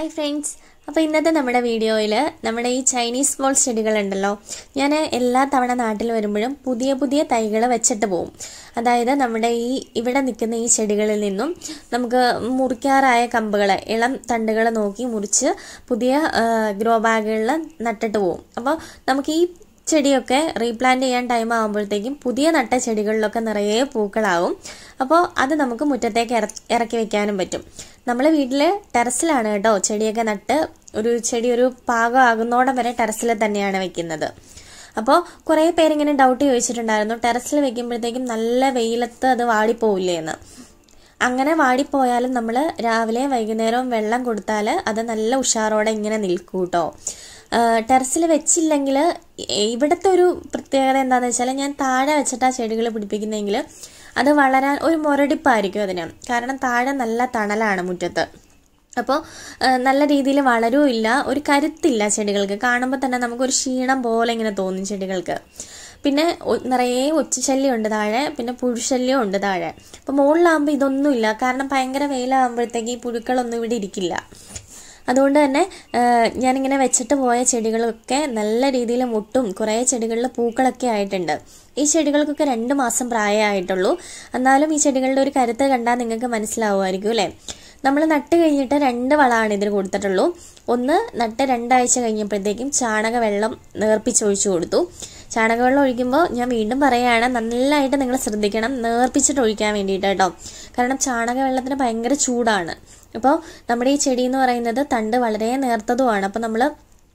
hi friends അപ്പോൾ ഇന്നത്തെ നമ്മുടെ വീഡിയോയിൽ നമ്മുടെ ഈ ചൈനീസ് ബോൾ ചെടികളുണ്ടല്ലോ ഞാൻ എല്ലാ തവണ നാട്ടിൽ വരുമ്പോഴും പുതിയ പുതിയ തൈകൾ വെച്ചിട്ട് പോകും അതായത് നമ്മുടെ ഈ ഇവിടെ നിൽക്കുന്ന ഈ ചെടികളിൽ നിന്നും നമുക്ക് മുറിക്കാറായ കമ്പുകൾ ഇളം തണ്ടുകൾ നോക്കി മുറിച്ച് പുതിയ ഗ്രോ ബാഗുകളിൽ നട്ടിട്ട് പോകും അപ്പോൾ നമുക്ക് ഈ ചെടിയൊക്കെ റീപ്ലാന്റ് ചെയ്യാൻ ടൈം ആകുമ്പോഴത്തേക്കും പുതിയ നട്ട ചെടികളിലൊക്കെ നിറയെ പൂക്കളാവും അപ്പോൾ അത് നമുക്ക് മുറ്റത്തേക്ക് ഇറ ഇറക്കി വെക്കാനും പറ്റും നമ്മൾ വീട്ടിൽ ടെറസിലാണ് കേട്ടോ ചെടിയൊക്കെ നട്ട് ഒരു ചെടി ഒരു പാകം ആകുന്നോടം വരെ ടെറസിൽ തന്നെയാണ് വെക്കുന്നത് അപ്പോൾ കുറേ പേരിങ്ങനെ ഡൗട്ട് ചോദിച്ചിട്ടുണ്ടായിരുന്നു ടെറസിൽ വെക്കുമ്പോഴത്തേക്കും നല്ല വെയിലത്ത് അത് വാടിപ്പോവില്ലേ എന്ന് അങ്ങനെ വാടിപ്പോയാലും നമ്മൾ രാവിലെ വൈകുന്നേരവും വെള്ളം കൊടുത്താൽ അത് നല്ല ഉഷാറോടെ ഇങ്ങനെ നിൽക്കും കേട്ടോ ടെറസിൽ വെച്ചില്ലെങ്കിൽ ഇവിടുത്തെ ഒരു പ്രത്യേകത എന്താണെന്ന് വെച്ചാൽ ഞാൻ താഴെ വെച്ചിട്ടാ ചെടികൾ പിടിപ്പിക്കുന്നതെങ്കിൽ അത് വളരാൻ ഒരു മുരടിപ്പായിരിക്കും അതിന് കാരണം താഴെ നല്ല തണലാണ് മുറ്റത്ത് അപ്പോൾ നല്ല രീതിയിൽ വളരുമില്ല ഒരു കരുത്തില്ല ചെടികൾക്ക് കാണുമ്പോൾ തന്നെ നമുക്കൊരു ക്ഷീണം പോലെ ഇങ്ങനെ തോന്നും ചെടികൾക്ക് പിന്നെ നിറയെ ഒച്ചശല്യം ഉണ്ട് താഴെ പിന്നെ പുഴുശല്യം ഉണ്ട് താഴെ അപ്പോൾ മുകളിലാകുമ്പോൾ ഇതൊന്നുമില്ല കാരണം ഭയങ്കര വെയിലാകുമ്പോഴത്തേക്ക് ഈ പുഴുക്കളൊന്നും ഇവിടെ ഇരിക്കില്ല അതുകൊണ്ട് തന്നെ ഞാനിങ്ങനെ വെച്ചിട്ട് പോയ ചെടികളൊക്കെ നല്ല രീതിയിൽ മുട്ടും കുറേ ചെടികളിൽ പൂക്കളൊക്കെ ആയിട്ടുണ്ട് ഈ ചെടികൾക്കൊക്കെ രണ്ട് മാസം പ്രായമായിട്ടുള്ളൂ എന്നാലും ഈ ചെടികളുടെ ഒരു കരുത്ത് കണ്ടാൽ നിങ്ങൾക്ക് മനസ്സിലാവുമായിരിക്കും അല്ലേ നമ്മൾ നട്ട് കഴിഞ്ഞിട്ട് രണ്ട് വളമാണ് ഇതിന് കൊടുത്തിട്ടുള്ളൂ ഒന്ന് നട്ട് രണ്ടാഴ്ച കഴിഞ്ഞപ്പോഴത്തേക്കും ചാണകവെള്ളം നേർപ്പിച്ചൊഴിച്ചു കൊടുത്തു ചാണകവെള്ളം ഒഴിക്കുമ്പോൾ ഞാൻ വീണ്ടും പറയുകയാണ് നല്ലതായിട്ട് നിങ്ങൾ ശ്രദ്ധിക്കണം നേർപ്പിച്ചിട്ട് ഒഴിക്കാൻ വേണ്ടിയിട്ട് കേട്ടോ കാരണം ചാണകവെള്ളത്തിന് ഭയങ്കര ചൂടാണ് അപ്പോൾ നമ്മുടെ ഈ ചെടി എന്ന് പറയുന്നത് തണ്ട് വളരെ നേർത്തതുമാണ് അപ്പോൾ നമ്മൾ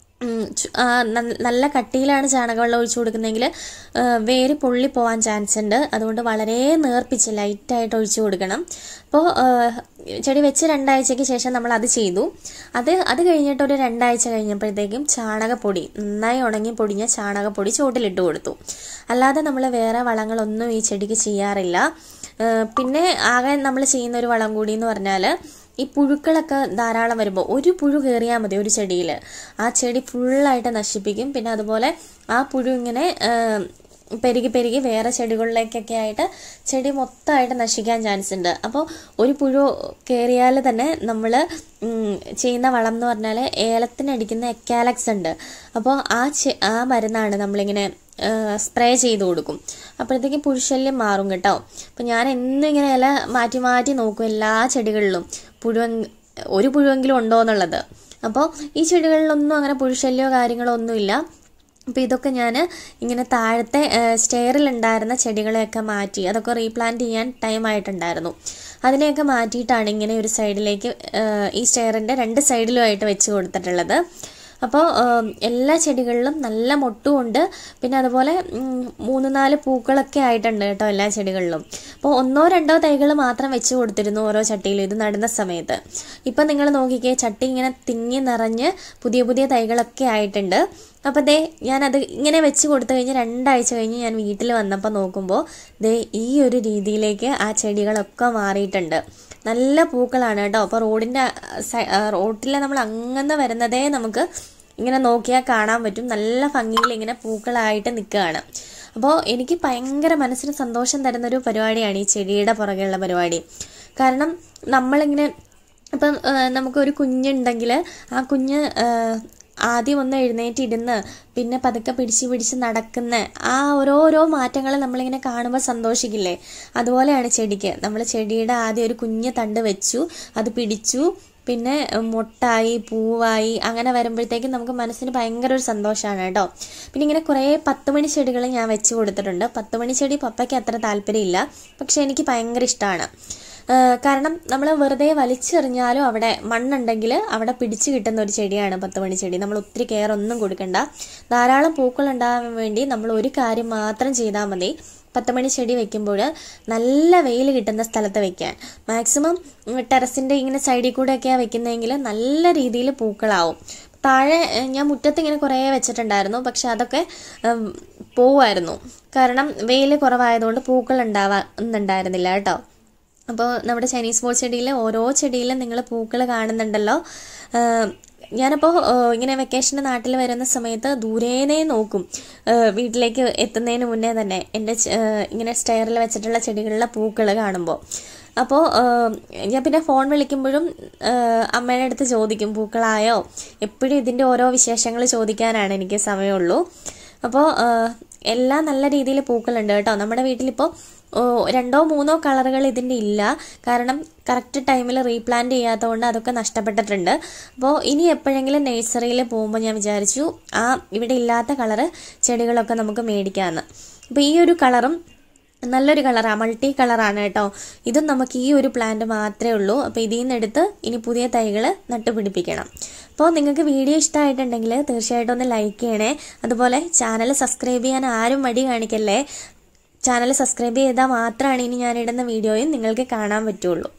നല്ല കട്ടിയിലാണ് ചാണകവെള്ളം ഒഴിച്ചു കൊടുക്കുന്നതെങ്കിൽ വേര് പൊള്ളി പോകാൻ ചാൻസ് ഉണ്ട് അതുകൊണ്ട് വളരെ നേർപ്പിച്ച് ലൈറ്റായിട്ട് ഒഴിച്ചു കൊടുക്കണം അപ്പോൾ ചെടി വെച്ച് രണ്ടാഴ്ചയ്ക്ക് ശേഷം നമ്മൾ അത് ചെയ്തു അത് അത് കഴിഞ്ഞിട്ട് ഒരു രണ്ടാഴ്ച കഴിഞ്ഞപ്പോഴത്തേക്കും ചാണകപ്പൊടി നന്നായി ഉണങ്ങി പൊടിഞ്ഞ ചാണകപ്പൊടി ചോട്ടിലിട്ട് കൊടുത്തു അല്ലാതെ നമ്മൾ വേറെ വളങ്ങളൊന്നും ഈ ചെടിക്ക് ചെയ്യാറില്ല പിന്നെ ആകെ നമ്മൾ ചെയ്യുന്ന ഒരു വളം കൂടി എന്ന് പറഞ്ഞാൽ ഈ പുഴുക്കളൊക്കെ ധാരാളം വരുമ്പോൾ ഒരു പുഴു കയറിയാൽ മതി ഒരു ചെടിയിൽ ആ ചെടി ഫുള്ളായിട്ട് നശിപ്പിക്കും പിന്നെ അതുപോലെ ആ പുഴു ഇങ്ങനെ പെരുകി പെരുകി വേറെ ചെടികളിലേക്കൊക്കെ ആയിട്ട് ചെടി മൊത്തമായിട്ട് നശിക്കാൻ ചാൻസ് ഉണ്ട് അപ്പോൾ ഒരു പുഴു കയറിയാൽ തന്നെ നമ്മൾ ചെയ്യുന്ന വളം എന്ന് പറഞ്ഞാൽ ഏലത്തിനടിക്കുന്ന എക്കാലക്സ് ഉണ്ട് അപ്പോൾ ആ ആ മരുന്നാണ് നമ്മളിങ്ങനെ സ്പ്രേ ചെയ്ത് കൊടുക്കും അപ്പോഴത്തേക്കും പുഴുശല്യം മാറും കേട്ടോ അപ്പം ഞാൻ എന്നും ഇങ്ങനെ ഇല മാറ്റി മാറ്റി നോക്കും എല്ലാ ചെടികളിലും പുഴു ഒരു പുഴുവെങ്കിലും ഉണ്ടോ എന്നുള്ളത് അപ്പോൾ ഈ ചെടികളിലൊന്നും അങ്ങനെ പുഴുശല്യമോ കാര്യങ്ങളോ ഒന്നുമില്ല അപ്പോൾ ഇതൊക്കെ ഞാൻ ഇങ്ങനെ താഴത്തെ സ്റ്റെയറിലുണ്ടായിരുന്ന ചെടികളെയൊക്കെ മാറ്റി അതൊക്കെ റീപ്ലാന്റ് ചെയ്യാൻ ടൈം ആയിട്ടുണ്ടായിരുന്നു അതിനെയൊക്കെ മാറ്റിയിട്ടാണ് ഇങ്ങനെ ഒരു സൈഡിലേക്ക് ഈ സ്റ്റെയറിൻ്റെ രണ്ട് സൈഡിലുമായിട്ട് വെച്ച് കൊടുത്തിട്ടുള്ളത് അപ്പോൾ എല്ലാ ചെടികളിലും നല്ല മൊട്ടുമുണ്ട് പിന്നെ അതുപോലെ മൂന്ന് നാല് പൂക്കളൊക്കെ ആയിട്ടുണ്ട് കേട്ടോ എല്ലാ ചെടികളിലും അപ്പോൾ ഒന്നോ രണ്ടോ തൈകൾ മാത്രം വെച്ച് കൊടുത്തിരുന്നു ഓരോ ചട്ടിയിലും ഇത് നടുന്ന സമയത്ത് ഇപ്പം നിങ്ങൾ നോക്കിക്കേ ചട്ടി ഇങ്ങനെ തിങ്ങി നിറഞ്ഞ് പുതിയ പുതിയ തൈകളൊക്കെ ആയിട്ടുണ്ട് അപ്പോൾ ദേ ഞാനത് ഇങ്ങനെ വെച്ച് കൊടുത്തു കഴിഞ്ഞ് രണ്ടാഴ്ച കഴിഞ്ഞ് ഞാൻ വീട്ടിൽ വന്നപ്പോൾ നോക്കുമ്പോൾ ദേ ഈ ഒരു രീതിയിലേക്ക് ആ ചെടികളൊക്കെ മാറിയിട്ടുണ്ട് നല്ല പൂക്കളാണ് കേട്ടോ അപ്പോൾ റോഡിൻ്റെ റോഡിൽ നമ്മൾ അങ്ങനെ വരുന്നതേ നമുക്ക് ഇങ്ങനെ നോക്കിയാൽ കാണാൻ പറ്റും നല്ല ഭംഗിയിൽ ഇങ്ങനെ പൂക്കളായിട്ട് നിൽക്കുകയാണ് അപ്പോൾ എനിക്ക് ഭയങ്കര മനസ്സിന് സന്തോഷം തരുന്നൊരു പരിപാടിയാണ് ഈ ചെടിയുടെ പുറകെയുള്ള പരിപാടി കാരണം നമ്മളിങ്ങനെ ഇപ്പം നമുക്കൊരു കുഞ്ഞുണ്ടെങ്കിൽ ആ കുഞ്ഞ് ആദ്യം ഒന്ന് എഴുന്നേറ്റിരുന്ന് പിന്നെ പതുക്കെ പിടിച്ച് പിടിച്ച് നടക്കുന്ന ആ ഓരോരോ മാറ്റങ്ങൾ നമ്മളിങ്ങനെ കാണുമ്പോൾ സന്തോഷിക്കില്ലേ അതുപോലെയാണ് ചെടിക്ക് നമ്മൾ ചെടിയുടെ ആദ്യം ഒരു കുഞ്ഞ് തണ്ട് വെച്ചു അത് പിടിച്ചു പിന്നെ മുട്ടായി പൂവായി അങ്ങനെ വരുമ്പോഴത്തേക്കും നമുക്ക് മനസ്സിന് ഭയങ്കര ഒരു സന്തോഷമാണ് കേട്ടോ പിന്നെ ഇങ്ങനെ കുറേ പത്ത് മണി ചെടികൾ ഞാൻ വെച്ച് കൊടുത്തിട്ടുണ്ട് പത്ത് മണി ചെടി പപ്പയ്ക്ക് അത്ര താല്പര്യമില്ല പക്ഷെ എനിക്ക് ഭയങ്കര ഇഷ്ടമാണ് കാരണം നമ്മൾ വെറുതെ വലിച്ചെറിഞ്ഞാലും അവിടെ മണ്ണുണ്ടെങ്കിൽ അവിടെ പിടിച്ചു കിട്ടുന്ന ഒരു ചെടിയാണ് പത്ത് മണി ചെടി നമ്മൾ ഒത്തിരി കെയർ ഒന്നും കൊടുക്കണ്ട ധാരാളം പൂക്കൾ ഉണ്ടാകാൻ വേണ്ടി നമ്മൾ ഒരു കാര്യം മാത്രം ചെയ്താൽ മതി പത്ത് മണി ചെടി വെക്കുമ്പോൾ നല്ല വെയിൽ കിട്ടുന്ന സ്ഥലത്ത് വെക്കാൻ മാക്സിമം ടെറസിൻ്റെ ഇങ്ങനെ സൈഡിൽ കൂടെ ഒക്കെയാണ് വെക്കുന്നതെങ്കിൽ നല്ല രീതിയിൽ പൂക്കളാവും താഴെ ഞാൻ മുറ്റത്ത് ഇങ്ങനെ കുറേ വെച്ചിട്ടുണ്ടായിരുന്നു പക്ഷെ അതൊക്കെ പോവായിരുന്നു കാരണം വെയിൽ കുറവായതുകൊണ്ട് പൂക്കൾ ഉണ്ടാവാന്നുണ്ടായിരുന്നില്ല കേട്ടോ അപ്പോൾ നമ്മുടെ ചൈനീസ് ബോൾ ചെടിയിൽ ഓരോ ചെടിയിലും നിങ്ങൾ പൂക്കൾ കാണുന്നുണ്ടല്ലോ ഞാനപ്പോൾ ഇങ്ങനെ വെക്കേഷന് നാട്ടിൽ വരുന്ന സമയത്ത് ദൂരേനേ നോക്കും വീട്ടിലേക്ക് എത്തുന്നതിന് മുന്നേ തന്നെ എൻ്റെ ഇങ്ങനെ സ്റ്റെയറിൽ വെച്ചിട്ടുള്ള ചെടികളിലെ പൂക്കൾ കാണുമ്പോൾ അപ്പോൾ ഞാൻ പിന്നെ ഫോൺ വിളിക്കുമ്പോഴും ആ, അമ്മയുടെ അടുത്ത് ചോദിക്കും പൂക്കളായോ എപ്പോഴും ഇതിൻ്റെ ഓരോ വിശേഷങ്ങൾ ചോദിക്കാനാണ് എനിക്ക് സമയമുള്ളൂ അപ്പോൾ എല്ലാം നല്ല രീതിയിൽ പൂക്കളുണ്ട് കേട്ടോ നമ്മുടെ വീട്ടിലിപ്പോൾ ഓ, രണ്ടോ മൂന്നോ കളറുകൾ ഇതിൻ്റെ ഇല്ല കാരണം കറക്റ്റ് ടൈമിൽ റീപ്ലാന്റ് ചെയ്യാത്തതുകൊണ്ട് അതൊക്കെ നഷ്ടപ്പെട്ടിട്ടുണ്ട് അപ്പോൾ ഇനി എപ്പോഴെങ്കിലും നഴ്സറിയിൽ പോകുമ്പോൾ ഞാൻ വിചാരിച്ചു ആ ഇവിടെ ഇല്ലാത്ത കളറ് ചെടികളൊക്കെ നമുക്ക് മേടിക്കാമെന്ന് അപ്പോൾ ഈ ഒരു കളറും നല്ലൊരു കളറാണ് മൾട്ടി കളറാണ് കേട്ടോ ഇതും നമുക്ക് ഈ ഒരു പ്ലാന്റ് മാത്രമേ ഉള്ളൂ അപ്പോൾ ഇതിൽ നിന്ന് എടുത്ത് ഇനി പുതിയ തൈകൾ നട്ടുപിടിപ്പിക്കണം അപ്പോൾ നിങ്ങൾക്ക് വീഡിയോ ഇഷ്ടമായിട്ടുണ്ടെങ്കിൽ തീർച്ചയായിട്ടും ഒന്ന് ലൈക്ക് ചെയ്യണേ അതുപോലെ ചാനൽ സബ്സ്ക്രൈബ് ചെയ്യാൻ ആരും മടി കാണിക്കല്ലേ ചാനൽ സബ്സ്ക്രൈബ് ചെയ്താൽ മാത്രമാണ് ഇനി ഞാനിടുന്ന വീഡിയോയും നിങ്ങൾക്ക് കാണാൻ പറ്റുള്ളൂ